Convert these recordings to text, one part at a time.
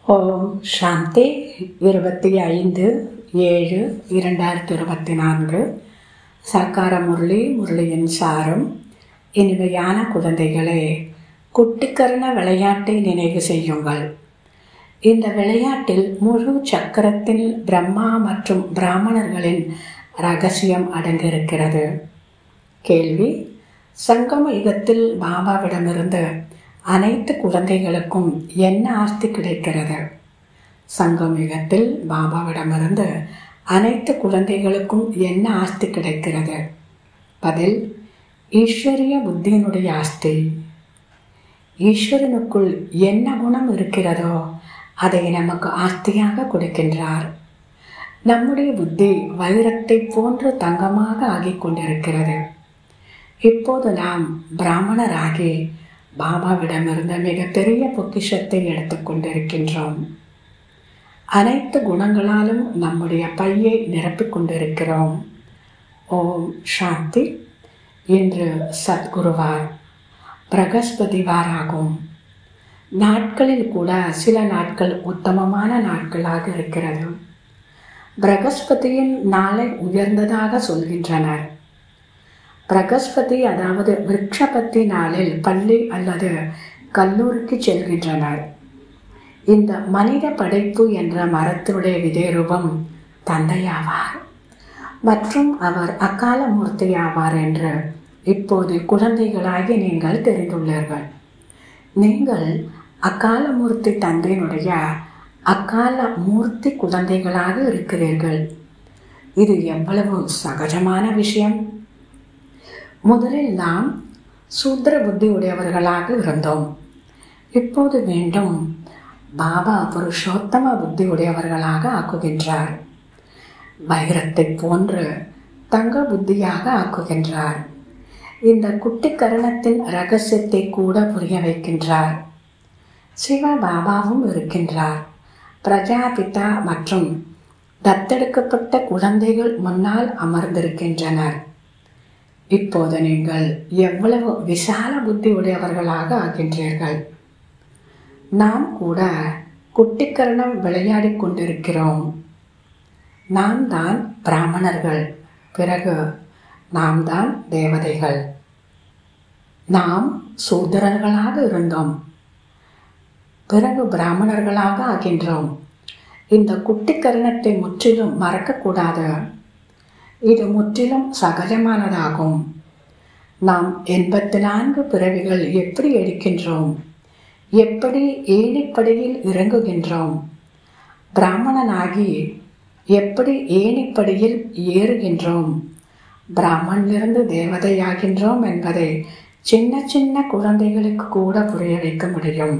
ஓம் சாந்தி இருபத்தி ஐந்து ஏழு இரண்டாயிரத்தி இருபத்தி நான்கு சர்க்கார முரளி முரளியின் சாரும் இனிமையான குழந்தைகளே குட்டிக்கரண விளையாட்டை நினைவு செய்யுங்கள் இந்த விளையாட்டில் முழு சக்கரத்தில் பிரம்மா மற்றும் பிராமணர்களின் ரகசியம் அடங்கியிருக்கிறது கேள்வி சங்கம யுகத்தில் பாபாவிடமிருந்து அனைத்து குழந்தைகளுக்கும் என்ன ஆஸ்தி கிடைக்கிறது சங்கம் யுகத்தில் பாபாவிடமிருந்து அனைத்து குழந்தைகளுக்கும் என்ன ஆஸ்தி கிடைக்கிறது பதில் ஈஸ்வரிய புத்தியினுடைய ஆஸ்தி ஈஸ்வரனுக்குள் என்ன குணம் இருக்கிறதோ அதை நமக்கு ஆஸ்தியாக கொடுக்கின்றார் நம்முடைய புத்தி வைரத்தை போன்று தங்கமாக ஆகிக் கொண்டிருக்கிறது இப்போது நாம் பிராமணராகி பாபாவிடமிருந்த மிகப்பெரிய பொக்கிஷத்தை எடுத்துக்கொண்டிருக்கின்றோம் அனைத்து குணங்களாலும் நம்முடைய பையை நிரப்பிக் கொண்டிருக்கிறோம் ஓம் சாந்தி இன்று சத்குருவார் பிரகஸ்பதிவாராகும் நாட்களில் கூட சில நாட்கள் உத்தமமான நாட்களாக இருக்கிறது பிரகஸ்பதியின் நாளை உயர்ந்ததாக சொல்கின்றனர் பிரகஸ்பதி அதாவது விரக்ஷபத்தி நாளில் பள்ளி அல்லது கல்லூரிக்கு செல்கின்றனர் இந்த மனித படைப்பு என்ற மரத்தினுடைய விதைரூபம் தந்தையாவார் மற்றும் அவர் அக்கால மூர்த்தியாவார் என்று இப்போது குழந்தைகளாகி நீங்கள் தெரிந்துள்ளீர்கள் நீங்கள் அக்கால மூர்த்தி தந்தையினுடைய அக்கால மூர்த்தி குழந்தைகளாக இருக்கிறீர்கள் இது எவ்வளவு சகஜமான விஷயம் முதலில் நாம் சூத்திர புத்தி உடையவர்களாக இருந்தோம் இப்போது மீண்டும் பாபா புருஷோத்தம புத்தி உடையவர்களாக ஆக்குகின்றார் வைரத்தை போன்று தங்க புத்தியாக ஆக்குகின்றார் இந்த குட்டி கரணத்தின் ரகசியத்தை கூட புரிய வைக்கின்றார் சிவ பாபாவும் இருக்கின்றார் பிரஜாபிதா மற்றும் தத்தெடுக்கப்பட்ட குழந்தைகள் முன்னால் அமர்ந்திருக்கின்றனர் இப்போது நீங்கள் எவ்வளவு விசால புத்தி உடையவர்களாக ஆகின்றீர்கள் நாம் கூட குட்டிக்கரணம் விளையாடி கொண்டிருக்கிறோம் நாம் தான் பிராமணர்கள் பிறகு நாம் தான் தேவதைகள் நாம் சூத்திரர்களாக இருந்தோம் பிறகு பிராமணர்களாக ஆகின்றோம் இந்த குட்டிக்கரணத்தை முற்றிலும் மறக்கக்கூடாது இது முற்றிலும் சகஜமானதாகும் நாம் எண்பத்தி நான்கு பிறவிகள் எப்படி எடுக்கின்றோம் எப்படி ஏணிப்படியில் இறங்குகின்றோம் பிராமணனாகி எப்படி ஏணிப்படியில் ஏறுகின்றோம் பிராமணிலிருந்து தேவதையாகின்றோம் என்பதை சின்ன சின்ன குழந்தைகளுக்கு கூட புரிய வைக்க முடியும்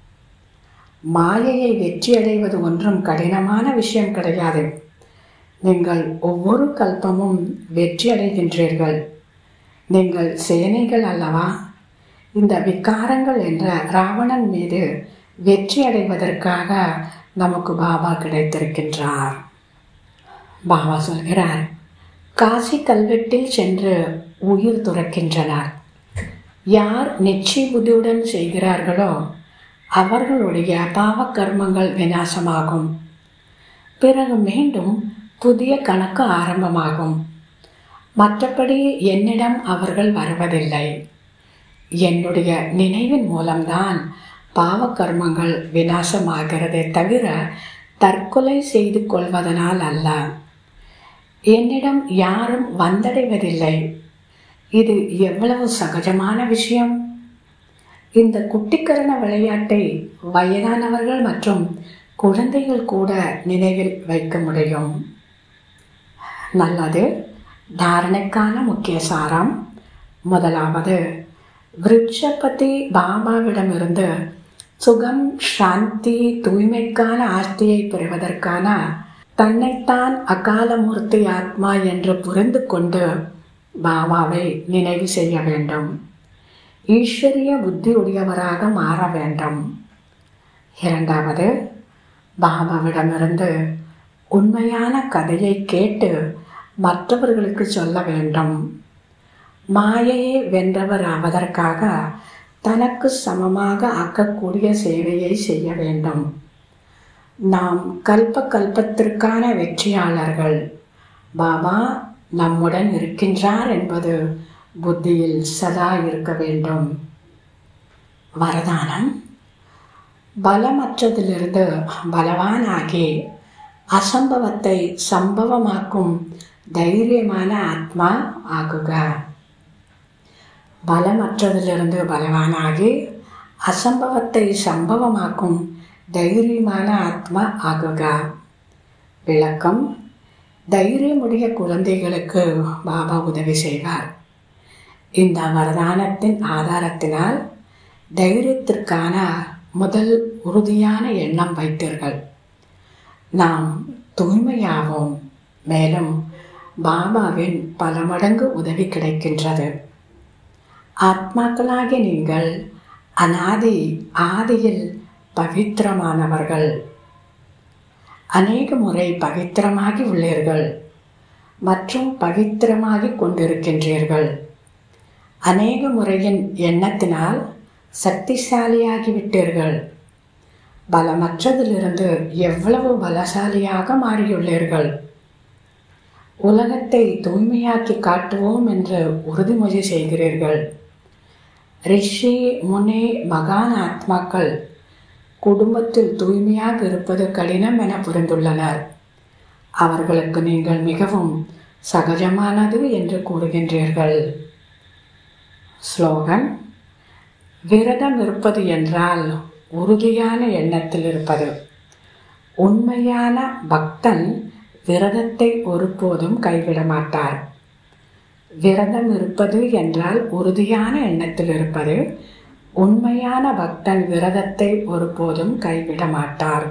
மாயையை வெற்றியடைவது ஒன்றும் கடினமான விஷயம் கிடையாது நீங்கள் ஒவ்வொரு கல்பமும் வெற்றி அடைகின்றீர்கள் நீங்கள் சேனைகள் அல்லவா இந்த விகாரங்கள் என்ற ராவணன் மீது வெற்றி அடைவதற்காக நமக்கு பாபா கிடைத்திருக்கின்றார் பாபா சொல்கிறார் காசி கல்வெட்டில் சென்று உயிர் துறக்கின்றனர் யார் நிச்சய புதியுடன் செய்கிறார்களோ அவர்களுடைய பாவ கர்மங்கள் விநாசமாகும் பிறகு மீண்டும் புதிய கணக்கு ஆரம்பமாகும் மற்றபடி என்னிடம் அவர்கள் வருவதில்லை என்னுடைய நினைவின் மூலம்தான் பாவ கர்மங்கள் விநாசமாகிறதே தவிர தற்கொலை செய்து கொள்வதனால் அல்ல என்னிடம் யாரும் வந்தடைவதில்லை இது எவ்வளவு சகஜமான விஷயம் இந்த குட்டிக்கரண விளையாட்டை வயதானவர்கள் மற்றும் குழந்தைகள் கூட நினைவில் வைக்க முடியும் நல்லது தாரணைக்கான முக்கிய சாரம் முதலாவது விருட்சபதி பாபாவிடமிருந்து சுகம் சாந்தி தூய்மைக்கான ஆஸ்தியை பெறுவதற்கான தன்னைத்தான் அகாலமூர்த்தி ஆத்மா என்று புரிந்து கொண்டு பாபாவை நினைவு செய்ய வேண்டும் ஈஸ்வரிய புத்தி உடையவராக மாற வேண்டும் இரண்டாவது பாபாவிடமிருந்து உண்மையான கதையை கேட்டு மற்றவர்களுக்கு சொல்ல வேண்டும் மாயையை வென்றவர் ஆவதற்காக தனக்கு சமமாக ஆக்கக்கூடிய சேவையை செய்ய வேண்டும் நாம் கல்ப கல்பத்திற்கான வெற்றியாளர்கள் பாபா நம்முடன் இருக்கின்றார் என்பது புத்தியில் சதா இருக்க வேண்டும் வரதானம் பலமற்றதிலிருந்து பலவானாகி அசம்பவத்தை சம்பவமாக்கும் தைரியமான ஆத்மா ஆகுக பலமற்றதிலிருந்து பலவானாகி அசம்பவத்தை சம்பவமாக்கும் தைரியமான ஆத்மா ஆகுக விளக்கம் தைரியமுடைய குழந்தைகளுக்கு பாபா உதவி செய்வார் இந்த வரதானத்தின் ஆதாரத்தினால் தைரியத்திற்கான முதல் உறுதியான எண்ணம் வைத்தீர்கள் நாம் தூய்மையாவோம் மேலும் பாபாவின் பல மடங்கு உதவி கிடைக்கின்றது ஆத்மாக்களாகிய நீங்கள் அனாதி ஆதியில் பவித்திரமானவர்கள் அநேக முறை பவித்திரமாகி உள்ளீர்கள் மற்றும் பவித்திரமாகி கொண்டிருக்கின்றீர்கள் அநேக முறையின் எண்ணத்தினால் சக்திசாலியாகிவிட்டீர்கள் பலமற்றதிலிருந்து எவ்வளவு பலசாலியாக மாறியுள்ளீர்கள் உலகத்தை தூய்மையாக்கி காட்டுவோம் என்று உறுதிமொழி செய்கிறீர்கள் ரிஷி முனி மகான் ஆத்மாக்கள் குடும்பத்தில் தூய்மையாக இருப்பது கடினம் என புரிந்துள்ளனர் அவர்களுக்கு நீங்கள் மிகவும் சகஜமானது என்று கூறுகின்றீர்கள் ஸ்லோகன் விரதம் இருப்பது என்றால் உறுதியான எண்ணத்தில் இருப்பது உண்மையான பக்தன் விரதத்தை ஒருபோதும் கைவிட மாட்டார் விரதம் இருப்பது என்றால் உறுதியான எண்ணத்தில் இருப்பது உண்மையான பக்தன் விரதத்தை ஒருபோதும் கைவிட மாட்டார்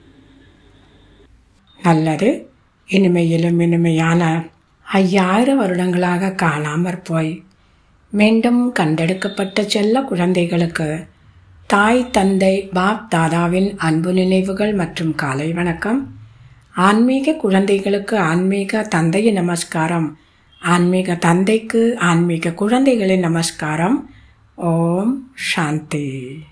நல்லது இனிமையிலும் இனிமையான ஐயாயிரம் வருடங்களாக காணாமற் போய் மீண்டும் கண்டெடுக்கப்பட்ட செல்ல குழந்தைகளுக்கு தாய் தந்தை பாப் தாதாவின் அன்பு நினைவுகள் மற்றும் காலை வணக்கம் ஆன்மீக குழந்தைகளுக்கு ஆன்மீக தந்தையின் நமஸ்காரம் ஆன்மீக தந்தைக்கு ஆன்மீக குழந்தைகளின் நமஸ்காரம் ஓம் சாந்தி